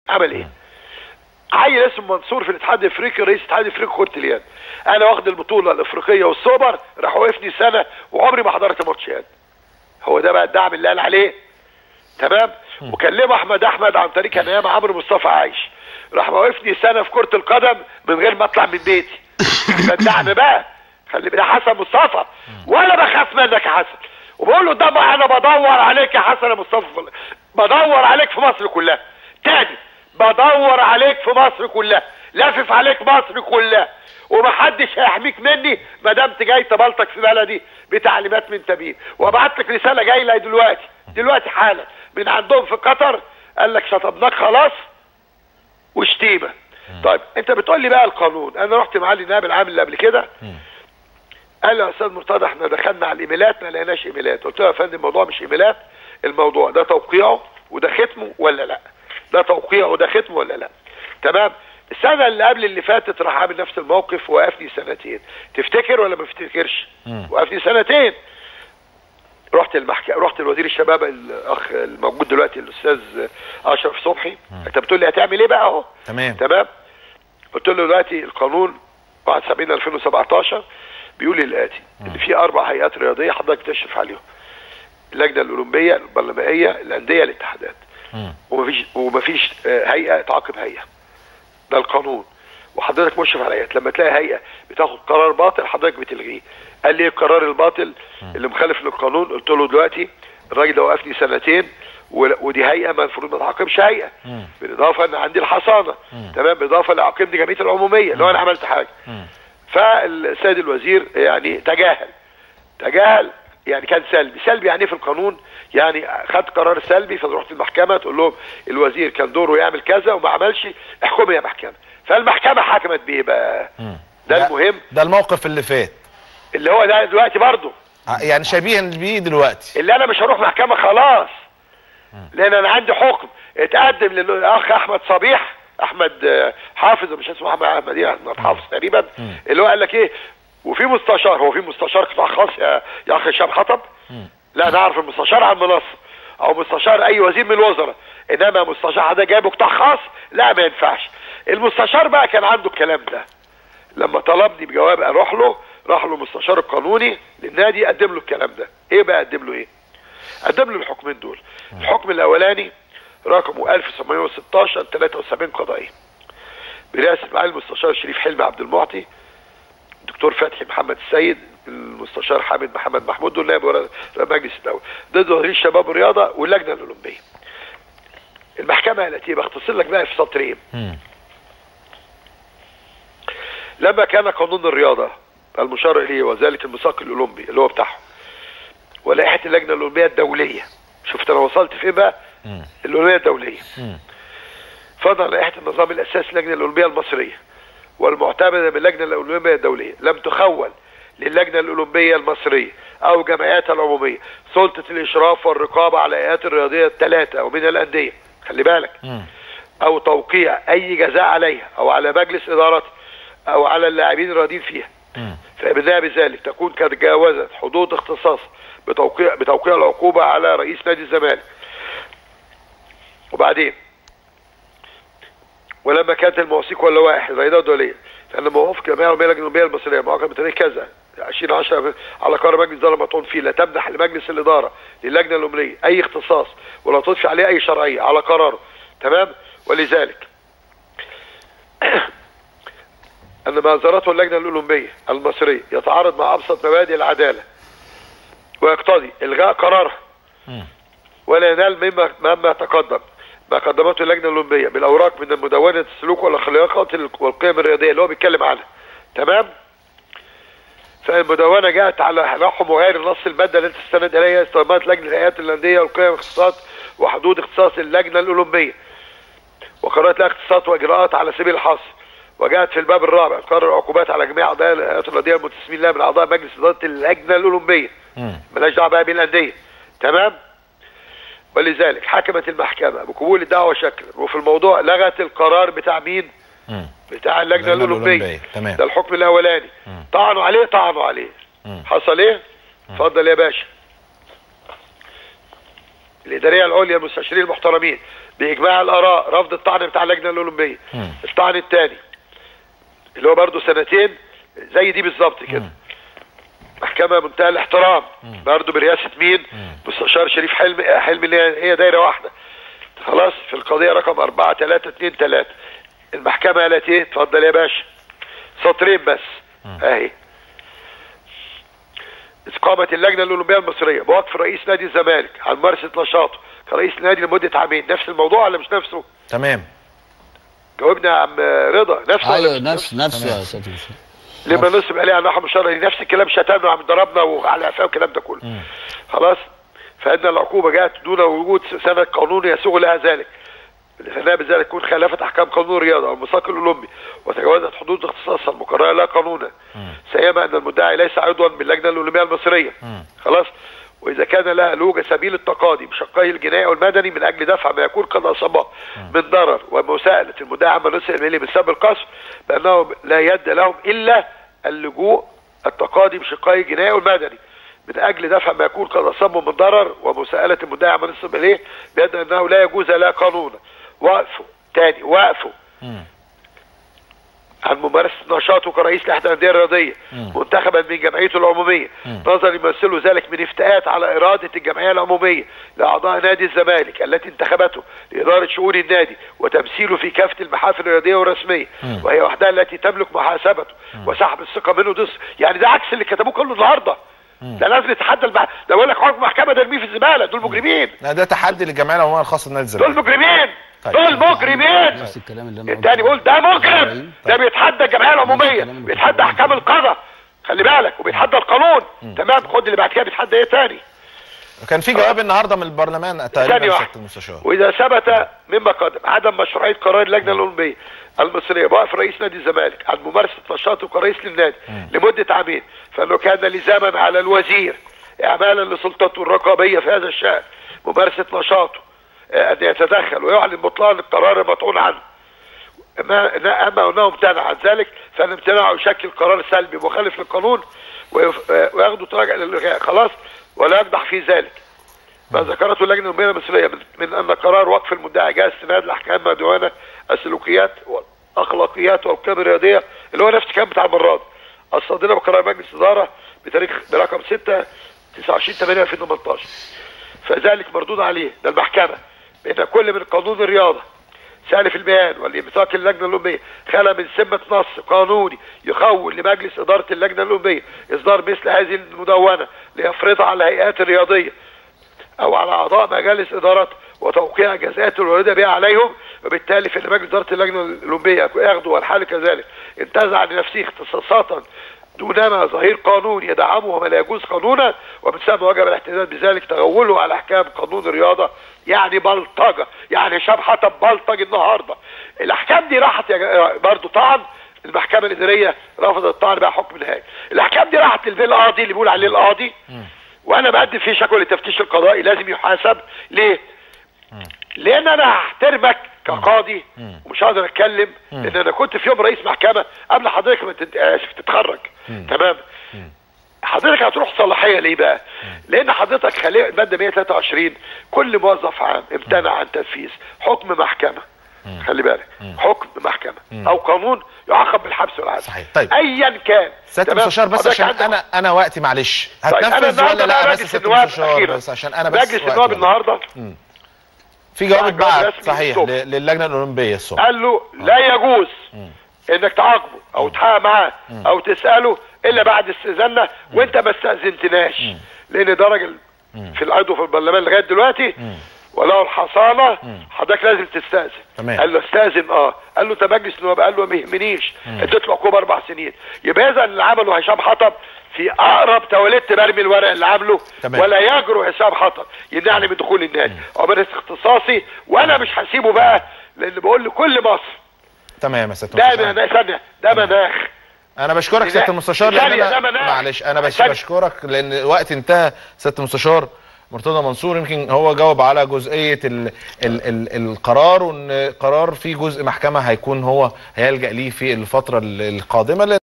عمل ايه عيل اسمه منصور في الاتحاد الافريقي رئيس الاتحاد الافريقي كره اليد انا واخد البطوله الافريقيه والسوبر راح وقفني سنه وعمري ما حضرت ماتش يد هو ده بقى الدعم اللي قال عليه تمام وكلمه احمد احمد عن طريق كان ايام عمرو مصطفى عايش راح موقفني سنه في كره القدم من غير ما اطلع من بيتي ده الدعم بقى خلي ده حسن مصطفى ولا بخاف منك يا حسن وبقول له ده بقى انا بدور عليك يا حسن يا مصطفى بدور عليك في مصر كلها تاني بدور عليك في مصر كلها لافف عليك مصر كلها ومحدش هيحميك مني ما دمت جاي تبلطك في بلدي بتعليمات من تبين وابعت لك رساله جايه لي دلوقتي دلوقتي حالا من عندهم في قطر قال لك شطبناك خلاص وشتيمه طيب انت بتقول لي بقى القانون انا رحت معالي النائب العام اللي قبل كده قال لي يا استاذ مرتضى احنا دخلنا على الايميلات ما لقيناش ايميلات قلت له يا فندم الموضوع مش ايميلات الموضوع ده توقيعه وده ختمه ولا لا ده توقيعه وده ختمه ولا لا تمام السنه اللي قبل اللي فاتت راح عامل نفس الموقف وقفني سنتين تفتكر ولا ما تفتكرش وقفني سنتين رحت المحكمة رحت لوزير الشباب الاخ الموجود دلوقتي الاستاذ اشرف صبحي انت بتقول لي هتعمل ايه بقى اهو تمام تمام قلت له دلوقتي القانون 71 2017 بيقول لي الاتي ان في اربع هيئات رياضيه حضرتك تشرف عليهم اللجنه الاولمبيه البرلمانيه الانديه الاتحادات مم. ومفيش ومفيش آه، هيئه تعاقب هيئه ده القانون وحضرتك مشرف على هيئات لما تلاقي هيئه بتاخد قرار باطل حضرتك بتلغيه قال لي إيه القرار الباطل اللي مخالف للقانون قلت له دلوقتي الراجل ده وقفني سنتين و- ودي هيئه ما المفروض ما تعاقبش هيئه مم. بالاضافه ان عندي الحصانه تمام بالاضافه لاعاقبني جمعيه العموميه لو انا عملت حاجه مم. فالسيد الوزير يعني تجاهل تجاهل يعني كان سلبي سلبي يعني إيه في القانون يعني خد قرار سلبي فرحت المحكمه تقول لهم الوزير كان دوره يعمل كذا وما عملش احكمي يا محكمه فالمحكمه حكمت بايه بقى مم. ده المهم ده الموقف اللي فات اللي هو ده دلوقتي برضه ع- يعني شبيها بيه دلوقتي اللي انا مش هروح محكمه خلاص لان انا عندي حكم اتقدم للاخ احمد صبيح احمد آه، حافظ مش اسمه احمد احمد ايه احمد حافظ تقريبا اللي هو قال لك ايه وفي مستشار هو في مستشار قطاع خاص يا يا اخ هشام حطب لا نعرف المستشار على المنصه او مستشار اي وزير من الوزراء انما مستشار ده جايبه قطاع خاص لا ما ينفعش المستشار بقى كان عنده الكلام ده لما طلبني بجواب اروح له راح له المستشار القانوني للنادي قدم له الكلام ده ايه بقى قدم له ايه قدم له الحكمين دول الحكم الاولاني رقمه 1716 73 قضائي برئاسه معالي المستشار شريف حلمي عبد المعطي الدكتور فتحي محمد السيد المستشار حامد محمد محمود دول نائب ورا- مجلس الدوله ضد وزير الشباب والرياضه واللجنه الاولمبيه المحكمه قالت ايه بختصر لك بقى في سطرين مم. لما كان قانون الرياضة المشار إليه وذلك الميثاق الأولمبي اللي هو بتاعهم ولائحة اللجنة الأولمبية الدولية شفت أنا وصلت فين بقى؟ مم. الأولمبية الدولية مم. فضل لائحة النظام الأساسي للجنة الأولمبية المصرية والمعتمدة باللجنة الأولمبية الدولية لم تخول للجنة الأولمبية المصرية أو جمعياتها العمومية سلطة الإشراف والرقابة على الهيئات الرياضية الثلاثة ومن الأندية خلي بالك مم. او توقيع اي جزاء عليها او على مجلس ادارتها او على اللاعبين الراضين فيها مم. فبناء بذلك تكون قد جاوزت حدود اختصاص بتوقيع بتوقيع العقوبه على رئيس نادي الزمالك وبعدين ولما كانت المواثيق واللوائح الرياضيه الدوليه فان موافق جميع العلماء الاولمبيه المصريه معاقبه بتاريخ كذا 2010 على قرار مجلس الاداره مطعون فيه لا تمنح لمجلس الاداره للجنه الاولمبيه اي اختصاص ولا تضفي عليه اي شرعيه على قراره تمام ولذلك أن ما أصدرته اللجنة الأولمبية المصرية يتعارض مع أبسط مبادئ العدالة ويقتضي إلغاء قرارها مم. ولا ينال مما مما تقدم ما قدمته اللجنة الأولمبية بالأوراق من المدونة السلوك والأخلاقيات والقيم الرياضية اللي هو بيتكلم عنها تمام فالمدونة جاءت على نحو مغاير نص المادة التي تستند إليها استخدامات لجنة الهيئات الأندية والقيم والاختصاصات وحدود اختصاص اللجنة الأولمبية وقررت لها اختصاصات واجراءات على سبيل الحصر وجاءت في الباب الرابع تقرر عقوبات على جميع اعضاء الهيئات الرياضيه المنتسبين لها من اعضاء مجلس اداره اللجنه الاولمبيه مم. مالهاش دعوه بقى بالانديه تمام ولذلك حكمت المحكمه بقبول الدعوه شكلا وفي الموضوع لغت القرار بتاع مين مم. بتاع اللجنه اللجنة الاولمبيه الأولمبية. تمام. ده الحكم الاولاني مم. طعنوا عليه طعنوا عليه مم. حصل ايه اتفضل يا باشا الاداريه العليا المستشارين المحترمين باجماع الاراء رفض الطعن بتاع اللجنه الاولمبيه مم. الطعن الثاني اللي هو برضه سنتين زي دي بالظبط كده محكمه منتهى الاحترام برضه برئاسه مين مستشار شريف حلمي حلمي اللي هي هي دايره واحده خلاص في القضيه رقم 4 3 2 3 المحكمه قالت ايه اتفضل يا باشا سطرين بس اهي إقامة اللجنة الأولمبية المصرية بوقف رئيس نادي الزمالك عن ممارسة نشاطه كرئيس نادي لمدة عامين نفس الموضوع ولا مش نفسه؟ تمام جاوبنا يا عم رضا نفسه ولا ايوه مش نفس نفسه يا سيادة المستشار. لما نصب عليه على نحو مشارة نفس الكلام شتمنا وعم ضربنا وعلى قفاه والكلام ده كله خلاص فإن العقوبة جاءت دون وجود سند قانوني يسوغ لها ذلك لأنها بذلك تكون خالفت أحكام قانون الرياضة أو المساق الأولمبي وتجاوزت حدود اختصاصها المقررة لها قانونا سيما أن المدعي ليس عضوا باللجنة الأولمبية المصرية خلاص وإذا كان لها لوجة سبيل التقاضي بشقيه الجنائي والمدني من أجل دفع ما يكون قد أصابه من ضرر ومساءلة المدعي عما نسأل إليه بسبب القصف بأنه لا يد لهم إلا اللجوء التقاضي بشقيه الجنائي والمدني من اجل دفع ما يكون قد اصابه من ضرر ومساءله المدعي عما نسب اليه بان انه لا يجوز لا قانونا وقفوا تاني وقفوا عن ممارسة نشاطه كرئيس لإحدى الأندية الرياضية منتخبا من جمعيته العمومية نظرا يمثل ذلك من افتئات على إرادة الجمعية العمومية لأعضاء نادي الزمالك التي انتخبته لإدارة شؤون النادي وتمثيله في كافة المحافل الرياضية والرسمية وهي وحدها التي تملك محاسبته وسحب الثقة منه ضص يعني ده عكس اللي كتبوه كله النهارده ده لازم يتحدى البحث ده بقول لك حكم محكمة ده ارميه في الزبالة دول مجرمين لا ده تحدي للجمعيه العموميه الخاصه بنادي دول الزمالك مجرمين طيب. دول مجرمين نفس الكلام اللي انا التاني بيقول ده مجرم ده بيتحدى الجمعيه العموميه بيتحدى احكام القضاء خلي بالك وبيتحدى القانون تمام خد اللي بعد كده بيتحدى ايه تاني كان في جواب النهارده من البرلمان ثانية تقريبا واحدة سياده المستشار وإذا ثبت مما قدم عدم مشروعية قرار اللجنة الأولمبية المصرية بوقف رئيس نادي الزمالك عن ممارسة نشاطه كرئيس للنادي لمدة عامين فإنه كان لزاما على الوزير إعمالا لسلطته الرقابية في هذا الشأن ممارسة نشاطه آه، أن يتدخل ويعلن بطلان القرار المطعون عنه ما اما انه امتنع عن ذلك فان امتناعه يشكل قرار سلبي مخالف للقانون ويف- آه، وياخده تراجع للغاء خلاص ولا يقدح في ذلك ما ذكرته اللجنه الأولمبية المصريه من, من ان قرار وقف المدعي جاء استناد لاحكام مدونه السلوكيات والاخلاقيات والقيم الرياضيه اللي هو نفس الكلام بتاع المره دي الصادره بقرار مجلس اداره بتاريخ برقم 6 29 8 2018 فذلك مردود عليه ده المحكمه بان كل من قانون الرياضه سالف البيان والميثاق اللجنه الاولمبيه خلى من سمه نص قانوني يخول لمجلس اداره اللجنه الاولمبيه اصدار مثل هذه المدونه ليفرضها على الهيئات الرياضيه او على اعضاء مجالس ادارات وتوقيع جزاءات الوارده بها عليهم وبالتالي فان مجلس اداره اللجنه الاولمبيه ياخذوا والحال كذلك انتزع لنفسه اختصاصات دونما ظهير قانون يدعمه وما لا يجوز قانونا ومن ثم وجب الاعتداد بذلك تغوله على احكام قانون الرياضه يعني بلطجه يعني هشام حطب بلطج النهارده الاحكام دي راحت يا برضه طعن المحكمه الاداريه رفضت الطعن بقى حكم نهائي الاحكام دي راحت للقاضي اللي بيقول عليه القاضي وانا بقدم فيه شكوى للتفتيش القضائي لازم يحاسب ليه؟ لان انا هحترمك كقاضي ومش هقدر اتكلم لان انا كنت في يوم رئيس محكمه قبل حضرتك ما تت- آسف، تتخرج تمام حضرتك هتروح صلاحيه ليه بقى؟ لان حضرتك خلي الماده 123 كل موظف عام امتنع عن تنفيذ حكم محكمه خلي بالك حكم محكمه او قانون يعاقب بالحبس والعزل صحيح. طيب. ايا كان سياده تمام؟ المستشار بس حضرتك عشان عندك- انا انا وقتي معلش طيب انا هتنفذ النهارده ولا لا بقى بس مجلس سياده النواب المستشار اخيرا بس عشان انا بس مجلس وقتي النواب ولا- النهارده في جواب بعد جواب اتبعت رسمي صحيح الصبح. ل- للجنه الاولمبيه الصبح قال له لا يجوز انك تعاقبه او تحقق معاه او تساله الا بعد استئذاننا وانت ما استاذنتناش لان ده راجل في العضو في البرلمان لغايه دلوقتي ولو الحصانه حضرتك لازم تستاذن تمام. قال له استاذن اه قال له انت مجلس نواب قال له ما يهمنيش اديت له عقوبه اربع سنين يبقى اذا اللي عمله هشام حطب في اقرب تواليت برمي الورق اللي عامله تمام. ولا يجرؤ هشام حطب يمنعني من دخول النادي امارس اختصاصي وانا مش هسيبه بقى لان بقول لكل مصر تمام يا سياده ده المستشار مناخ ثانيه ده مناخ انا بشكرك لا، سياده المستشار لان ثانية، انا ده مناخ. معلش انا بس ثانية. بشكرك لان الوقت انتهى سياده المستشار مرتضى منصور يمكن هو جاوب على جزئيه ال ال ال القرار وان قرار في جزء محكمه هيكون هو هيلجا ليه في الفتره القادمه